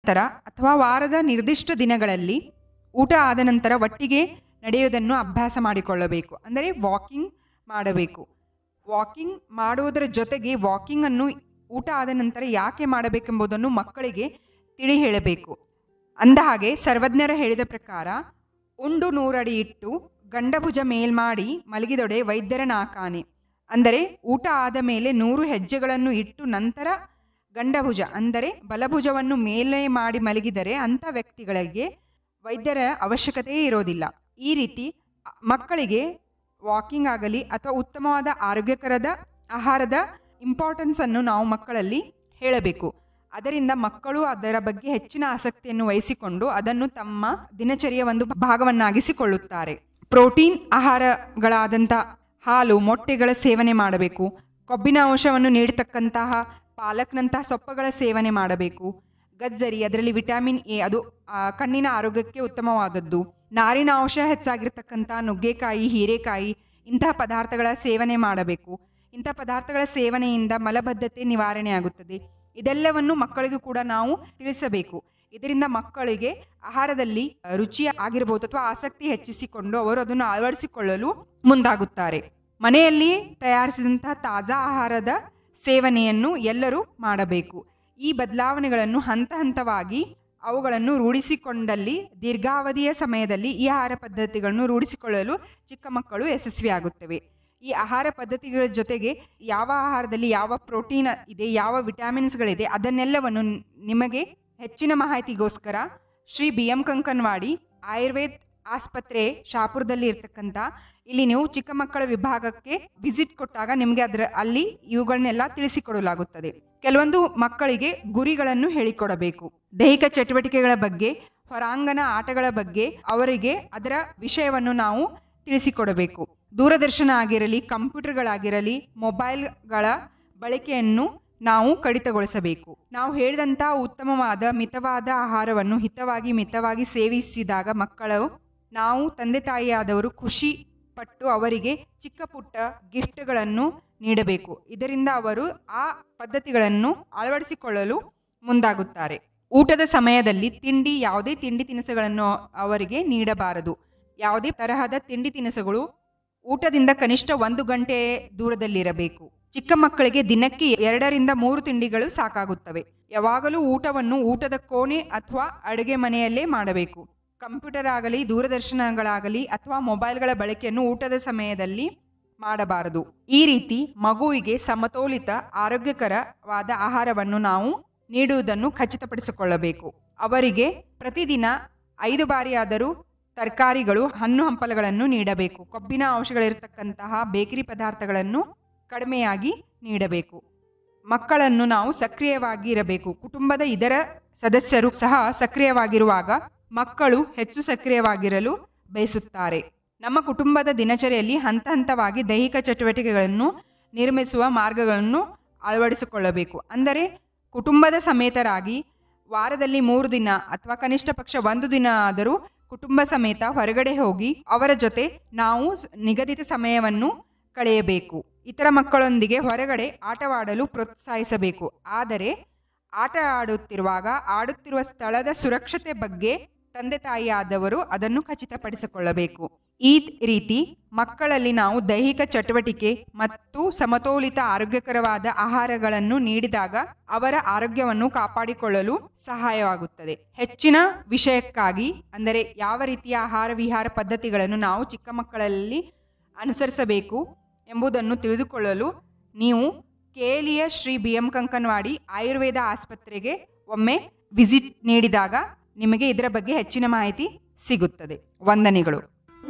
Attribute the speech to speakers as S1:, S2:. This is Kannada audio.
S1: ನಂತರ ಅಥವಾ ವಾರದ ನಿರ್ದಿಷ್ಟ ದಿನಗಳಲ್ಲಿ ಊಟ ಆದ ನಂತರ ಒಟ್ಟಿಗೆ ನಡೆಯುವುದನ್ನು ಅಭ್ಯಾಸ ಮಾಡಿಕೊಳ್ಳಬೇಕು ಅಂದರೆ ವಾಕಿಂಗ್ ಮಾಡಬೇಕು ವಾಕಿಂಗ್ ಮಾಡುವುದರ ಜೊತೆಗೆ ವಾಕಿಂಗನ್ನು ಊಟ ಆದ ನಂತರ ಯಾಕೆ ಮಾಡಬೇಕೆಂಬುದನ್ನು ಮಕ್ಕಳಿಗೆ ತಿಳಿ ಹೇಳಬೇಕು ಅಂದ ಹಾಗೆ ಸರ್ವಜ್ಞರ ಹೇಳಿದ ಪ್ರಕಾರ ಉಂಡು ನೂರಡಿ ಇಟ್ಟು ಗಂಡಭುಜ ಮೇಲ್ಮಾಡಿ ಮಲಗಿದೊಡೆ ವೈದ್ಯರ ನಾಕಾನೆ ಅಂದರೆ ಊಟ ಆದ ಮೇಲೆ ನೂರು ಹೆಜ್ಜೆಗಳನ್ನು ಇಟ್ಟು ನಂತರ ಗಂಡಭುಜ ಅಂದರೆ ಬಲಭುಜವನ್ನು ಮೇಲೆ ಮಾಡಿ ಮಲಗಿದರೆ ಅಂಥ ವ್ಯಕ್ತಿಗಳಿಗೆ ವೈದ್ಯರ ಅವಶ್ಯಕತೆಯೇ ಇರೋದಿಲ್ಲ ಈ ರೀತಿ ಅ- ಮಕ್ಕಳಿಗೆ ವಾಕಿಂಗ್ ಆಗಲಿ ಅಥವಾ ಉತ್ತಮವಾದ ಆರೋಗ್ಯಕರದ ಆಹಾರದ ಇಂಪಾರ್ಟೆನ್ಸನ್ನು ನಾವು ಮಕ್ಕಳಲ್ಲಿ ಹೇಳಬೇಕು ಅದರಿಂದ ಮಕ್ಕಳು ಅದರ ಬಗ್ಗೆ ಹೆಚ್ಚಿನ ಆಸಕ್ತಿಯನ್ನು ವಹಿಸಿಕೊಂಡು ಅದನ್ನು ತಮ್ಮ ದಿನಚರಿಯ ಒಂದು ಭಾಗವನ್ನಾಗಿಸಿಕೊಳ್ಳುತ್ತಾರೆ ಪ್ರೋಟೀನ್ ಆಹಾರಗಳಾದಂಥ ಹಾಲು ಮೊಟ್ಟೆಗಳ ಸೇವನೆ ಮಾಡಬೇಕು ಕೊಬ್ಬಿನ ಅಂಶವನ್ನು ನೀಡತಕ್ಕಂತಹ ಪಾಲಕ್ನಂತಹ ಸೊಪ್ಪುಗಳ ಸೇವನೆ ಮಾಡಬೇಕು ಗಜ್ಜರಿ ಅದರಲ್ಲಿ ವಿಟಮಿನ್ ಎ ಅದು ಆ, ಕಣ್ಣಿನ ಆರೋಗ್ಯಕ್ಕೆ ಉತ್ತಮವಾದದ್ದು ನಾರಿನ ಅಂಶ ಹೆಚ್ಚಾಗಿರ್ತಕ್ಕಂಥ ನುಗ್ಗೆಕಾಯಿ ಹೀರೆಕಾಯಿ ಇಂತಹ ಪದಾರ್ಥಗಳ ಸೇವನೆ ಮಾಡಬೇಕು ಇಂತಹ ಪದಾರ್ಥಗಳ ಸೇವನೆಯಿಂದ ಮಲಬದ್ಧತೆ ನಿವಾರಣೆ ಆಗುತ್ತದೆ ಇದೆಲ್ಲವನ್ನು ಮಕ್ಕಳಿಗೂ ಕೂಡ ನಾವು ತಿಳಿಸಬೇಕು ಇದರಿಂದ ಮಕ್ಕಳಿಗೆ ಆಹಾರದಲ್ಲಿ ರುಚಿ ಆಗಿರಬಹುದು ಅಥವಾ ಆಸಕ್ತಿ ಹೆಚ್ಚಿಸಿಕೊಂಡು ಅವರು ಅದನ್ನು ಅಳವಡಿಸಿಕೊಳ್ಳಲು ಮುಂದಾಗುತ್ತಾರೆ ಮನೆಯಲ್ಲಿ ತಯಾರಿಸಿದಂತಹ ತಾಜಾ ಆಹಾರದ ಸೇವನೆಯನ್ನು ಎಲ್ಲರೂ ಮಾಡಬೇಕು ಈ ಬದಲಾವಣೆಗಳನ್ನು ಹಂತ ಹಂತವಾಗಿ ಅವುಗಳನ್ನು ರೂಢಿಸಿಕೊಂಡಲ್ಲಿ ದೀರ್ಘಾವಧಿಯ ಸಮಯದಲ್ಲಿ ಈ ಆಹಾರ ಪದ್ಧತಿಗಳನ್ನು ರೂಢಿಸಿಕೊಳ್ಳಲು ಚಿಕ್ಕ ಮಕ್ಕಳು ಯಶಸ್ವಿಯಾಗುತ್ತವೆ ಈ ಆಹಾರ ಪದ್ಧತಿಗಳ ಜೊತೆಗೆ ಯಾವ ಆಹಾರದಲ್ಲಿ ಯಾವ ಪ್ರೋಟೀನ್ ಇದೆ ಯಾವ ವಿಟಮಿನ್ಸ್ಗಳಿದೆ ಅದನ್ನೆಲ್ಲವನ್ನು ನ್- ನಿಮಗೆ ಹೆಚ್ಚಿನ ಮಾಹಿತಿಗೋಸ್ಕರ ಶ್ರೀ ಬಿ ಎಂ ಕಂಕನ್ವಾಡಿ ಆಯುರ್ವೇದ್ ಆಸ್ಪತ್ರೆ ಶಾಪುರದಲ್ಲಿ ಇರ್ತಕ್ಕಂಥ ಇಲ್ಲಿ ನೀವು ಚಿಕ್ಕ ಮಕ್ಕಳ ವಿಭಾಗಕ್ಕೆ ವಿಸಿಟ್ ಕೊಟ್ಟಾಗ ನಿಮಗೆ ಅದರ ಅಲ್ಲಿ ಇವುಗಳನ್ನೆಲ್ಲ ತಿಳಿಸಿಕೊಡಲಾಗುತ್ತದೆ ಕೆಲವೊಂದು ಮಕ್ಕಳಿಗೆ ಗುರಿಗಳನ್ನು ಹೇಳಿಕೊಡಬೇಕು ದೈಹಿಕ ಚಟುವಟಿಕೆಗಳ ಬಗ್ಗೆ ಹೊರಾಂಗಣ ಆಟಗಳ ಬಗ್ಗೆ ಅವರಿಗೆ ಅದರ ವಿಷಯವನ್ನು ನಾವು ತಿಳಿಸಿಕೊಡಬೇಕು ದೂರದರ್ಶನ ಆಗಿರಲಿ ಕಂಪ್ಯೂಟರ್ಗಳಾಗಿರಲಿ ಮೊಬೈಲ್ಗಳ ಬಳಕೆಯನ್ನು ನಾವು ಕಡಿತಗೊಳಿಸಬೇಕು ನಾವು ಹೇಳಿದಂಥ ಉತ್ತಮವಾದ ಮಿತವಾದ ಆಹಾರವನ್ನು ಹಿತವಾಗಿ ಮಿತವಾಗಿ ಸೇವಿಸಿದಾಗ ಮಕ್ಕಳು ನಾವು ತಂದೆ ತಾಯಿಯಾದವರು ಖುಷಿ ಪಟ್ಟು ಅವರಿಗೆ ಚಿಕ್ಕ ಪುಟ್ಟ ಗಿಫ್ಟ್ಗಳನ್ನು ನೀಡಬೇಕು ಇದರಿಂದ ಅವರು ಆ ಪದ್ಧತಿಗಳನ್ನು ಅಳವಡಿಸಿಕೊಳ್ಳಲು ಮುಂದಾಗುತ್ತಾರೆ ಊಟದ ಸಮಯದಲ್ಲಿ ತಿಂಡಿ ಯಾವುದೇ ತಿಂಡಿ ತಿನಿಸುಗಳನ್ನು ಅವರಿಗೆ ನೀಡಬಾರದು ಯಾವುದೇ ತರಹದ ತಿಂಡಿ ತಿನಿಸುಗಳು ಊಟದಿಂದ ಕನಿಷ್ಠ ಒಂದು ಗಂಟೆ ದೂರದಲ್ಲಿರಬೇಕು ಚಿಕ್ಕ ಮಕ್ಕಳಿಗೆ ದಿನಕ್ಕೆ ಎರಡರಿಂದ ಮೂರು ತಿಂಡಿಗಳು ಸಾಕಾಗುತ್ತವೆ ಯಾವಾಗಲೂ ಊಟವನ್ನು ಊಟದ ಕೋಣೆ ಅಥವಾ ಅಡುಗೆ ಮನೆಯಲ್ಲೇ ಮಾಡಬೇಕು ಕಂಪ್ಯೂಟರ್ ಆಗಲಿ ದೂರದರ್ಶನಗಳಾಗಲಿ ಅಥವಾ ಮೊಬೈಲ್ಗಳ ಬಳಕೆಯನ್ನು ಊಟದ ಸಮಯದಲ್ಲಿ ಮಾಡಬಾರದು ಈ ರೀತಿ ಮಗುವಿಗೆ ಸಮತೋಲಿತ ಆರೋಗ್ಯಕರವಾದ ಆಹಾರವನ್ನು ನಾವು ನೀಡುವುದನ್ನು ಖಚಿತಪಡಿಸಿಕೊಳ್ಳಬೇಕು ಅವರಿಗೆ ಪ್ರತಿದಿನ ಐದು ಬಾರಿಯಾದರೂ ತರಕಾರಿಗಳು ಹಣ್ಣು ಹಂಪಲುಗಳನ್ನು ನೀಡಬೇಕು ಕೊಬ್ಬಿನ ಅಂಶಗಳಿರತಕ್ಕಂತಹ ಬೇಕರಿ ಪದಾರ್ಥಗಳನ್ನು ಕಡಿಮೆಯಾಗಿ ನೀಡಬೇಕು ಮಕ್ಕಳನ್ನು ನಾವು ಸಕ್ರಿಯವಾಗಿ ಇರಬೇಕು ಕುಟುಂಬದ ಇತರ ಸದಸ್ಯರು ಸಹ ಸಕ್ರಿಯವಾಗಿರುವಾಗ ಮಕ್ಕಳು ಹೆಚ್ಚು ಸಕ್ರಿಯವಾಗಿರಲು ಬಯಸುತ್ತಾರೆ ನಮ್ಮ ಕುಟುಂಬದ ದಿನಚರಿಯಲ್ಲಿ ಹಂತ ಹಂತವಾಗಿ ದೈಹಿಕ ಚಟುವಟಿಕೆಗಳನ್ನು ನಿರ್ಮಿಸುವ ಮಾರ್ಗಗಳನ್ನು ಅಳವಡಿಸಿಕೊಳ್ಳಬೇಕು ಅಂದರೆ ಕುಟುಂಬದ ಸಮೇತರಾಗಿ ವಾರದಲ್ಲಿ ಮೂರು ದಿನ ಅಥವಾ ಕನಿಷ್ಠ ಪಕ್ಷ ಒಂದು ದಿನ ಆದರೂ ಕುಟುಂಬ ಸಮೇತ ಹೊರಗಡೆ ಹೋಗಿ ಅವರ ಜೊತೆ ನಾವು ಸ್- ನಿಗದಿತ ಸಮಯವನ್ನು ಕಳೆಯಬೇಕು ಇತರ ಮಕ್ಕಳೊಂದಿಗೆ ಹೊರಗಡೆ ಆಟವಾಡಲು ಪ್ರೋತ್ಸಾಹಿಸಬೇಕು ಆದರೆ ಆಟ ಆಡುತ್ತಿರುವಾಗ ಆಡುತ್ತಿರುವ ಸ್ಥಳದ ಸುರಕ್ಷತೆ ಬಗ್ಗೆ ತಂದೆ ತಾಯಿಯಾದವರು ಅದನ್ನು ಖಚಿತಪಡಿಸಿಕೊಳ್ಳಬೇಕು ಈ ರೀತಿ ಮಕ್ಕಳಲ್ಲಿ ನಾವು ದೈಹಿಕ ಚಟುವಟಿಕೆ ಮತ್ತು ಸಮತೋಲಿತ ಆರೋಗ್ಯಕರವಾದ ಆಹಾರಗಳನ್ನು ನೀಡಿದಾಗ ಅವರ ಆರೋಗ್ಯವನ್ನು ಕಾಪಾಡಿಕೊಳ್ಳಲು ಸಹಾಯವಾಗುತ್ತದೆ ಹೆಚ್ಚಿನ ವಿಷಯಕ್ಕಾಗಿ ಅಂದರೆ ಯಾವ ರೀತಿಯ ಆಹಾರ ವಿಹಾರ ಪದ್ಧತಿಗಳನ್ನು ನಾವು ಚಿಕ್ಕ ಮಕ್ಕಳಲ್ಲಿ ಅನುಸರಿಸಬೇಕು ಎಂಬುದನ್ನು ತಿಳಿದುಕೊಳ್ಳಲು ನೀವು ಕೇಲಿಯ ಶ್ರೀ ಬಿ ಎಂ ಕಂಕನವಾಡಿ ಆಯುರ್ವೇದ ಆಸ್ಪತ್ರೆಗೆ ಒಮ್ಮೆ ವಿಸಿಟ್ ನೀಡಿದಾಗ ನಿಮಗೆ ಇದರ ಬಗ್ಗೆ ಹೆಚ್ಚಿನ ಮಾಹಿತಿ ಸಿಗುತ್ತದೆ ವಂದನೆಗಳು